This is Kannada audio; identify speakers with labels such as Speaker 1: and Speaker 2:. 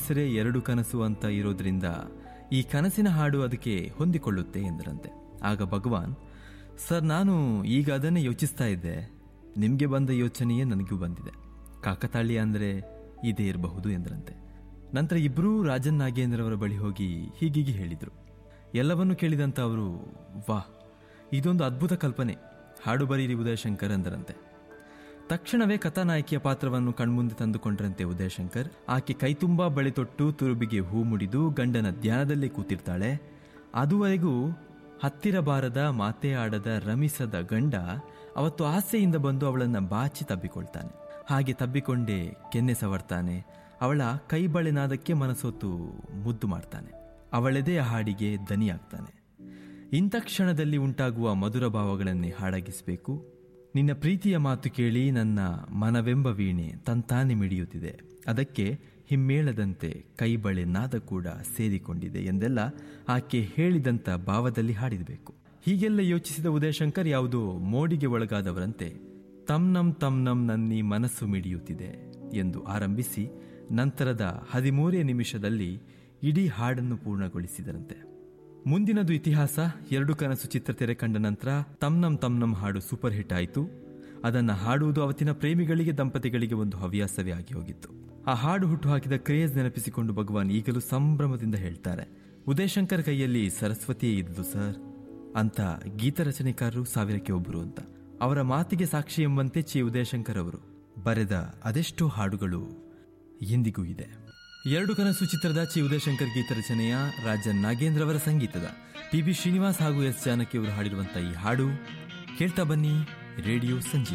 Speaker 1: ಹೆಸರೇ ಎರಡು ಕನಸು ಅಂತ ಇರೋದ್ರಿಂದ ಈ ಕನಸಿನ ಹಾಡು ಅದಕ್ಕೆ ಹೊಂದಿಕೊಳ್ಳುತ್ತೆ ಎಂದರಂತೆ ಆಗ ಭಗವಾನ್ ಸರ್ ನಾನು ಈಗ ಅದನ್ನೇ ಯೋಚಿಸ್ತಾ ಇದ್ದೆ ನಿಮಗೆ ಬಂದ ಯೋಚನೆಯೇ ನನಗೂ ಬಂದಿದೆ ಕಾಕತಾಳೀಯ ಅಂದರೆ ಇದೇ ಇರಬಹುದು ಎಂದರಂತೆ ನಂತರ ಇಬ್ಬರೂ ರಾಜನ್ ನಾಗೇಂದ್ರವರ ಬಳಿ ಹೋಗಿ ಹೀಗೀಗೆ ಹೇಳಿದರು ಎಲ್ಲವನ್ನೂ ಕೇಳಿದಂಥ ಅವರು ವಾಹ್ ಇದೊಂದು ಅದ್ಭುತ ಕಲ್ಪನೆ ಹಾಡು ಬರೀರಿ ಉದಯಶಂಕರ್ ಎಂದರಂತೆ ತಕ್ಷಣವೇ ಕಥಾನಾಯಕಿಯ ಪಾತ್ರವನ್ನು ಕಣ್ಮುಂದೆ ತಂದುಕೊಂಡ್ರಂತೆ ಉದಯಶಂಕರ್ ಆಕೆ ಕೈತುಂಬಾ ಬಳೆ ತೊಟ್ಟು ತುರುಬಿಗೆ ಹೂ ಮುಡಿದು ಗಂಡನ ಧ್ಯಾನದಲ್ಲೇ ಕೂತಿರ್ತಾಳೆ ಅದುವರೆಗೂ ಹತ್ತಿರ ಬಾರದ ಮಾತೇ ಆಡದ ರಮಿಸದ ಗಂಡ ಅವತ್ತು ಆಸೆಯಿಂದ ಬಂದು ಅವಳನ್ನ ಬಾಚಿ ತಬ್ಬಿಕೊಳ್ತಾನೆ ಹಾಗೆ ತಬ್ಬಿಕೊಂಡೇ ಕೆನ್ನೆ ಸವರ್ತಾನೆ ಅವಳ ಕೈ ಬಳೆನಾದಕ್ಕೆ ಮನಸೊತ್ತು ಮುದ್ದು ಮಾಡ್ತಾನೆ ಅವಳೆದೆಯ ಹಾಡಿಗೆ ದನಿಯಾಗ್ತಾನೆ ಇಂಥ ಕ್ಷಣದಲ್ಲಿ ಉಂಟಾಗುವ ಮಧುರ ಭಾವಗಳನ್ನೇ ಹಾಡಾಗಿಸಬೇಕು ನಿನ್ನ ಪ್ರೀತಿಯ ಮಾತು ಕೇಳಿ ನನ್ನ ಮನವೆಂಬ ವೀಣೆ ತಂತಾನೆ ಮಿಡಿಯುತ್ತಿದೆ ಅದಕ್ಕೆ ಹಿಮ್ಮೇಳದಂತೆ ಕೈಬಳೆ ನಾದ ಕೂಡ ಸೇರಿಕೊಂಡಿದೆ ಎಂದೆಲ್ಲ ಆಕೆ ಹೇಳಿದಂಥ ಭಾವದಲ್ಲಿ ಹಾಡಿದಬೇಕು ಹೀಗೆಲ್ಲ ಯೋಚಿಸಿದ ಉದಯಶಂಕರ್ ಯಾವುದೋ ಮೋಡಿಗೆ ಒಳಗಾದವರಂತೆ ತಮ್ನಂ ತಮ್ನಂ ನನ್ನಿ ಮನಸ್ಸು ಮಿಡಿಯುತ್ತಿದೆ ಎಂದು ಆರಂಭಿಸಿ ನಂತರದ ಹದಿಮೂರೇ ನಿಮಿಷದಲ್ಲಿ ಇಡೀ ಹಾಡನ್ನು ಪೂರ್ಣಗೊಳಿಸಿದರಂತೆ ಮುಂದಿನದು ಇತಿಹಾಸ ಎರಡು ಕನಸು ಚಿತ್ರ ತೆರೆ ಕಂಡ ನಂತರ ತಮ್ನಂ ತಮ್ನಂ ಹಾಡು ಸೂಪರ್ ಹಿಟ್ ಆಯಿತು ಅದನ್ನು ಹಾಡುವುದು ಅವತ್ತಿನ ಪ್ರೇಮಿಗಳಿಗೆ ದಂಪತಿಗಳಿಗೆ ಒಂದು ಹವ್ಯಾಸವೇ ಆಗಿ ಹೋಗಿತ್ತು ಆ ಹಾಡು ಹುಟ್ಟುಹಾಕಿದ ಕ್ರೇಜ್ ನೆನಪಿಸಿಕೊಂಡು ಭಗವಾನ್ ಈಗಲೂ ಸಂಭ್ರಮದಿಂದ ಹೇಳ್ತಾರೆ ಉದಯಶಂಕರ್ ಕೈಯಲ್ಲಿ ಸರಸ್ವತಿಯೇ ಇದ್ದುದು ಸರ್ ಅಂತ ಗೀತ ರಚನೆಕಾರರು ಸಾವಿರಕ್ಕೆ ಒಬ್ಬರು ಅಂತ ಅವರ ಮಾತಿಗೆ ಸಾಕ್ಷಿ ಎಂಬಂತೆ ಚಿ ಉದಯಶಂಕರ್ ಅವರು ಬರೆದ ಅದೆಷ್ಟೋ ಹಾಡುಗಳು ಇಂದಿಗೂ ಇದೆ ಎರಡು ಕನಸು ಚಿತ್ರದ ಚಿ ಉದಯಶಂಕರ್ ಗೀತ ರಚನೆಯ ರಾಜನ್ ನಾಗೇಂದ್ರ ಅವರ ಸಂಗೀತದ ಪಿ ಬಿ ಶ್ರೀನಿವಾಸ್ ಹಾಗೂ ಎಸ್ ಜಾನಕಿ ಅವರು ಹಾಡಿರುವಂತಹ ಈ ಹಾಡು ಕೇಳ್ತಾ ಬನ್ನಿ ರೇಡಿಯೋ ಸಂಜೆ